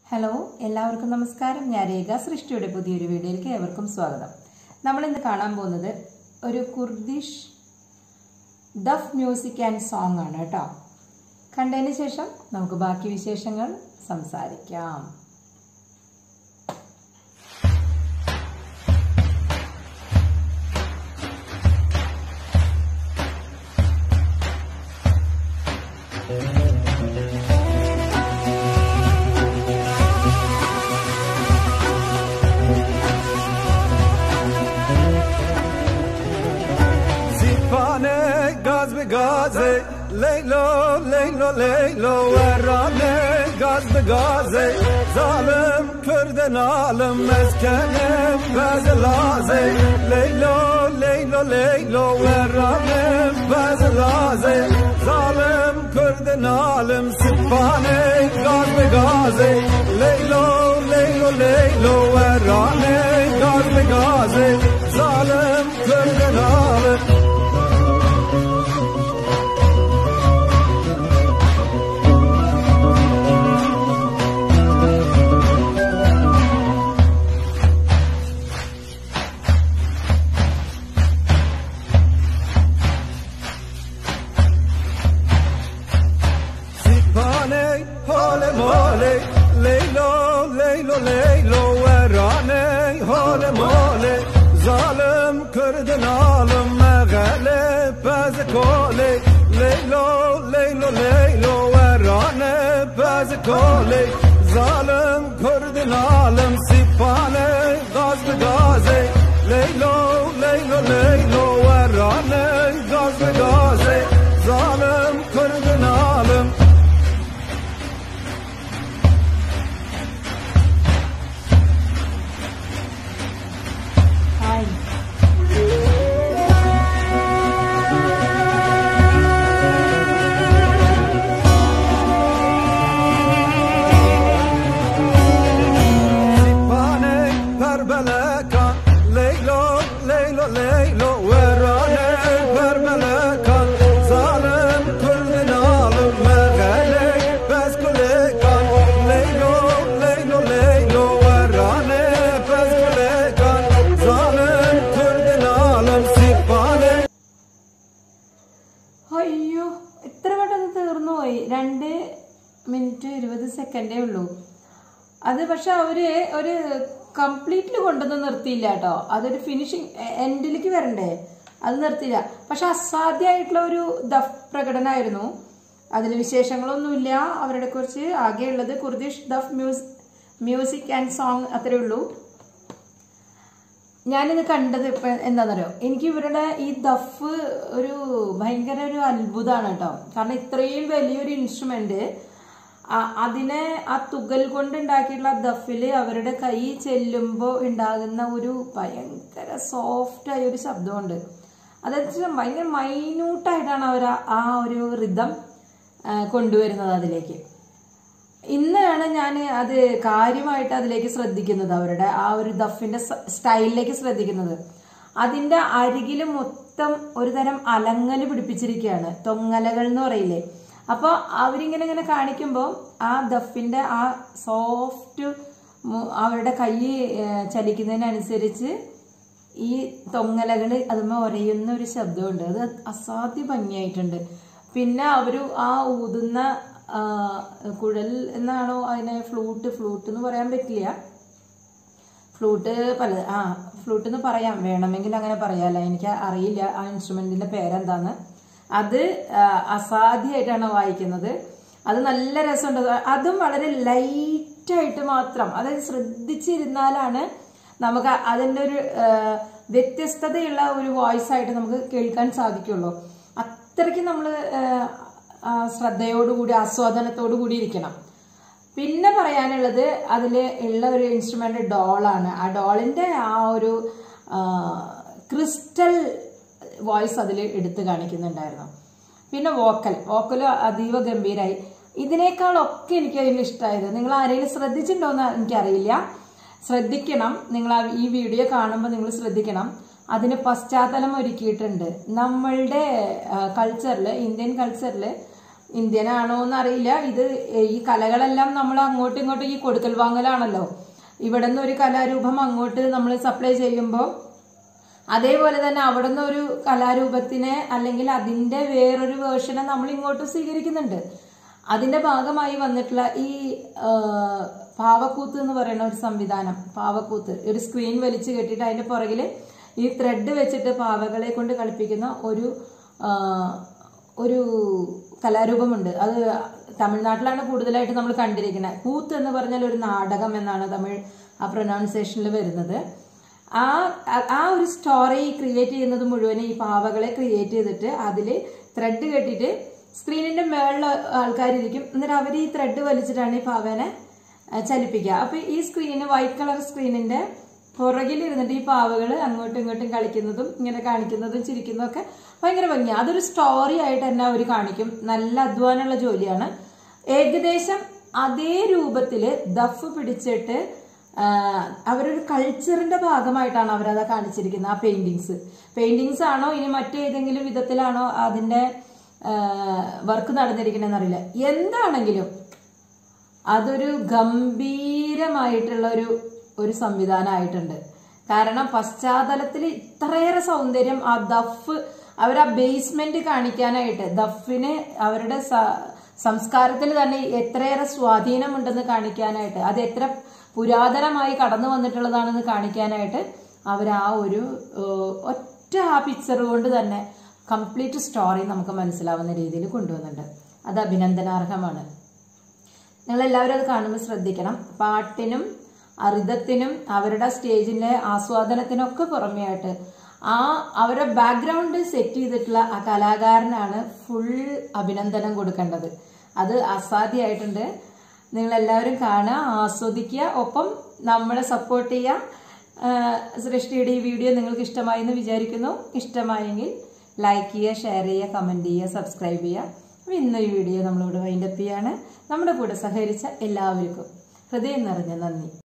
hello എല്ലാവർക്കും നമസ്കാരം ഞാൻ രേഖ സൃഷ്ടിയുടെ പുതിയൊരു വീഡിയോയിലേക്ക് ഏവർക്കും സ്വാഗതം നമ്മൾ ഇന്ന് കാണാൻ പോകുന്നത് ഒരു കുർദിഷ് ദഫ് മ്യൂസിക് ആൻഡ് സോങ് ആണ് കേട്ടോ കണ്ടതിന് ശേഷം നമുക്ക് ബാക്കി വിശേഷങ്ങൾ സംസാരിക്കാം Zipane gaz be gaze Leylo leylo leylo Verrane gaz be gaze Zalim kürden alım Mezkenim bezelaze Leylo leylo leylo Verrane bezelaze Zalim kürden alım Zipane gaz be gaze Leylo leylo leylo Verrane gaz be gaze Zalim kürden alım Sipane hole mole Leylo leylo leylo Verane hole mole Zalim kırdın alım Meğele peze kole Leylo leylo leylo Verane peze kole Zalim kırdın alım Sipane gazlı gaze Leylo leylo leylo Verane gazlı gaze Zalim kırdın alım ഹായ് Sipane perbeleka Leylo leylo leylo Verane perbeleka Zalim kullin alım Meğele bezkuleka Leylo leylo leylo Verane bezkuleka Zalim kullin alım Sipane അയ്യോ എത്ര പെട്ടെന്ന് തീർന്നു പോയി രണ്ട് minute ഇരുപത് സെക്കൻഡേ ഉള്ളൂ അത് പക്ഷെ അവര് ഒരു കംപ്ലീറ്റ്ലി കൊണ്ടുവന്ന് നിർത്തിയില്ല കേട്ടോ അതൊരു ഫിനിഷിങ് എൻഡിലേക്ക് വരണ്ടേ അത് നിർത്തിയില്ല പക്ഷെ അസാധ്യമായിട്ടുള്ള ഒരു ദഫ് പ്രകടനമായിരുന്നു അതിൽ വിശേഷങ്ങളൊന്നുമില്ല അവരുടെ കുറിച്ച് ആകെയുള്ളത് കുർദിഷ് ദഫ് മ്യൂസ് മ്യൂസിക് ആൻഡ് സോങ് അത്രേ ഉള്ളൂ ഞാനിത് കണ്ടത് ഇപ്പൊ എന്താണെന്നറിയോ എനിക്ക് ഇവരുടെ ഈ ദഫ് ഒരു ഭയങ്കര ഒരു അത്ഭുതമാണ് കേട്ടോ കാരണം ഇത്രയും വലിയൊരു ഇൻസ്ട്രുമെന്റ് അതിനെ ആ തുകൽ കൊണ്ട് ഉണ്ടാക്കിയിട്ടുള്ള ദഫില് അവരുടെ കൈ ചെല്ലുമ്പോൾ ഉണ്ടാകുന്ന ഒരു ഭയങ്കര സോഫ്റ്റ് ആയ ഒരു ശബ്ദമുണ്ട് അതായത് ഭയങ്കര മൈന്യൂട്ടായിട്ടാണ് അവർ ആ ഒരു റിതം കൊണ്ടുവരുന്നത് അതിലേക്ക് ഇന്നാണ് ഞാൻ അത് കാര്യമായിട്ട് അതിലേക്ക് ശ്രദ്ധിക്കുന്നത് അവരുടെ ആ ഒരു ദഫിന്റെ സ- സ്റ്റൈലിലേക്ക് ശ്രദ്ധിക്കുന്നത് അതിന്റെ അരികില് മൊത്തം ഒരു തരം അലങ്ങല് പിടിപ്പിച്ചിരിക്കുകയാണ് തൊങ്ങലകൾ എന്ന് പറയില്ലേ അപ്പൊ അവരിങ്ങനെ ഇങ്ങനെ കാണിക്കുമ്പോൾ ആ ദഫിന്റെ ആ സോഫ്റ്റ് അവരുടെ കൈ ഏഹ്, ചലിക്കുന്നതിനനുസരിച്ച് ഈ തൊങ്ങലകൾ അതുമ്മ ഒരയുന്ന ഒരു ശബ്ദമുണ്ട് അത് അസാധ്യ ഭംഗിയായിട്ടുണ്ട് പിന്നെ അവര് ആ ഊതുന്ന ആ, കുഴൽ എന്നാണോ അതിനെ ഫ്ലൂട്ട് ഫ്ലൂട്ട് എന്ന് പറയാൻ പറ്റില്ല ഫ്ലൂട്ട് പല ആ ഫ്ലൂട്ട് എന്ന് പറയാം വേണമെങ്കിൽ അങ്ങനെ പറയാലോ എനിക്ക് അറിയില്ല ആ ഇൻസ്ട്രുമെന്റിന്റെ പേരെന്താന്ന് അത് ആ, അസാധ്യമായിട്ടാണ് വായിക്കുന്നത് അത് നല്ല രസമുണ്ട് അതും വളരെ ലൈറ്റായിട്ട് മാത്രം അതായത് ശ്രദ്ധിച്ചിരുന്നാലാണ് നമുക്ക് അതിൻ്റെ ഒരു ആ, വ്യത്യസ്തതയുള്ള ഒരു വോയിസ് ആയിട്ട് നമുക്ക് കേൾക്കാൻ സാധിക്കുള്ളൂ അത്രയ്ക്ക് നമ്മൾ ശ്രദ്ധയോടുകൂടി ആസ്വാദനത്തോടു കൂടി ഇരിക്കണം പിന്നെ പറയാനുള്ളത് അതിൽ ഉള്ള ഒരു ഇൻസ്ട്രുമെന്റ് ഡോളാണ് ആ ഡോളിന്റെ ആ ഒരു ക്രിസ്റ്റൽ വോയിസ് അതിൽ എടുത്തു കാണിക്കുന്നുണ്ടായിരുന്നു പിന്നെ വോക്കൽ വോക്കൽ അതീവ ഗംഭീരായി ഇതിനേക്കാളൊക്കെ എനിക്ക് അതിൽ ഇഷ്ടമായത് നിങ്ങൾ ആരെങ്കിലും ശ്രദ്ധിച്ചിട്ടുണ്ടോന്ന് എനിക്കറിയില്ല ശ്രദ്ധിക്കണം നിങ്ങൾ ആ ഈ വീഡിയോ കാണുമ്പോൾ നിങ്ങൾ ശ്രദ്ധിക്കണം അതിന് പശ്ചാത്തലം ഒരുക്കിയിട്ടുണ്ട് നമ്മളുടെ കൾച്ചറിൽ ഇന്ത്യൻ കൾച്ചറിൽ ഇന്ത്യൻ ആണോ എന്നറിയില്ല ഇത് ഈ കലകളെല്ലാം നമ്മൾ അങ്ങോട്ടും ഇങ്ങോട്ടും ഈ കൊടുക്കൽ വാങ്ങലാണല്ലോ ഇവിടെ നിന്ന് ഒരു കലാരൂപം അങ്ങോട്ട് നമ്മൾ സപ്ലൈ ചെയ്യുമ്പോൾ അതേപോലെ തന്നെ അവിടെ നിന്ന് ഒരു കലാരൂപത്തിനെ അല്ലെങ്കിൽ അതിന്റെ വേറൊരു വേർഷനെ നമ്മൾ ഇങ്ങോട്ട് സ്വീകരിക്കുന്നുണ്ട് അതിന്റെ ഭാഗമായി വന്നിട്ടുള്ള ഈ ആ, പാവക്കൂത്ത് എന്ന് പറയുന്ന ഒരു സംവിധാനം പാവക്കൂത്ത് ഒരു സ്ക്രീൻ വലിച്ചു കെട്ടിയിട്ട് അതിന്റെ പുറകിൽ ഈ ത്രെഡ് വെച്ചിട്ട് പാവകളെ കൊണ്ട് കളിപ്പിക്കുന്ന ഒരു ആ, ഒരു കലാരൂപമുണ്ട് അത് തമിഴ്നാട്ടിലാണ് കൂടുതലായിട്ട് നമ്മൾ കണ്ടിരിക്കുന്നത് കൂത്ത് എന്ന് പറഞ്ഞാൽ ഒരു നാടകം എന്നാണ് തമിഴ് ആ പ്രൊനൗൺസിയേഷനിൽ വരുന്നത് ആ ആ- ആ ഒരു സ്റ്റോറി ക്രിയേറ്റ് ചെയ്യുന്നത് മുഴുവൻ ഈ പാവകളെ ക്രിയേറ്റ് ചെയ്തിട്ട് അതിൽ ത്രെഡ് കെട്ടിയിട്ട് സ്ക്രീനിന്റെ മേളിൽ ആൾക്കാരിരിക്കും എന്നിട്ട് അവർ ഈ ത്രെഡ് വലിച്ചിട്ടാണ് ഈ പാവേനെ ആ, ചലിപ്പിക്കുക അപ്പൊ ഈ സ്ക്രീന് വൈറ്റ് കളർ സ്ക്രീനിന്റെ പുറകിൽ ഇരുന്നിട്ട് ഈ പാവകൾ അങ്ങോട്ടും ഇങ്ങോട്ടും കളിക്കുന്നതും ഇങ്ങനെ കാണിക്കുന്നതും ചിരിക്കുന്നതും ഒക്കെ ഭയങ്കര ഭംഗിയാണ് അതൊരു സ്റ്റോറി ആയിട്ട് തന്നെ അവർ കാണിക്കും നല്ല അധ്വാനമുള്ള ജോലിയാണ് ഏകദേശം അതേ രൂപത്തില് ദഫ് പിടിച്ചിട്ട് ആ, അവരൊരു കൾച്ചറിന്റെ ഭാഗമായിട്ടാണ് അവരത് കാണിച്ചിരിക്കുന്നത് ആ പെയിന്റിങ്സ് പെയിന്റിങ്സ് ആണോ ഇനി മറ്റേതെങ്കിലും വിധത്തിലാണോ അതിന്റെ വർക്ക് നടന്നിരിക്കണമെന്ന് അറിയില്ല എന്താണെങ്കിലും അതൊരു ഗംഭീരമായിട്ടുള്ള ഒരു ഒരു സംവിധാനമായിട്ടുണ്ട് കാരണം പശ്ചാത്തലത്തിൽ ഇത്രയേറെ സൗന്ദര്യം ആ ദഫ് അവർ ആ ബേസ്മെന്റ് കാണിക്കാനായിട്ട് ദഫിന് അവരുടെ സ- സംസ്കാരത്തിൽ തന്നെ എത്രയേറെ സ്വാധീനമുണ്ടെന്ന് കാണിക്കാനായിട്ട് അത് എത്ര പുരാതനമായി കടന്നു വന്നിട്ടുള്ളതാണെന്ന് കാണിക്കാനായിട്ട് അവർ ആ ഒരു ഏഹ്, ഒറ്റ ആ പിക്ചർ കൊണ്ട് തന്നെ കംപ്ലീറ്റ് സ്റ്റോറി നമുക്ക് മനസ്സിലാവുന്ന രീതിയിൽ കൊണ്ടുവന്നിട്ടുണ്ട് അത് അഭിനന്ദനാർഹമാണ് നിങ്ങൾ എല്ലാവരും അത് കാണുമ്പോൾ ശ്രദ്ധിക്കണം പാട്ടിനും അറിതത്തിനും അവരുടെ സ്റ്റേജിന്റെ ആസ്വാദനത്തിനൊക്കെ പുറമെയായിട്ട് ആ അവരുടെ ബാക്ക്ഗ്രൗണ്ട് സെറ്റ് ചെയ്തിട്ടുള്ള ആ കലാകാരനാണ് ഫുൾ അഭിനന്ദനം കൊടുക്കേണ്ടത് അത് അസാധ്യമായിട്ടുണ്ട് നിങ്ങൾ എല്ലാവരും കാണുക ആസ്വദിക്കുക ഒപ്പം നമ്മളെ സപ്പോർട്ട് ചെയ്യുക ആ, സൃഷ്ടിയുടെ ഈ വീഡിയോ നിങ്ങൾക്ക് ഇഷ്ടമായി എന്ന് വിചാരിക്കുന്നു ഇഷ്ടമായെങ്കിൽ ലൈക്ക് ചെയ്യുക ഷെയർ ചെയ്യുക കമൻറ്റ് ചെയ്യുക സബ്സ്ക്രൈബ് ചെയ്യുക അപ്പോൾ ഇന്ന് ഈ വീഡിയോ നമ്മളിവിടെ വൈൻഡപ്പ് ചെയ്യാണ് നമ്മുടെ കൂടെ സഹകരിച്ച എല്ലാവർക്കും ഹൃദയം നിറഞ്ഞ നന്ദി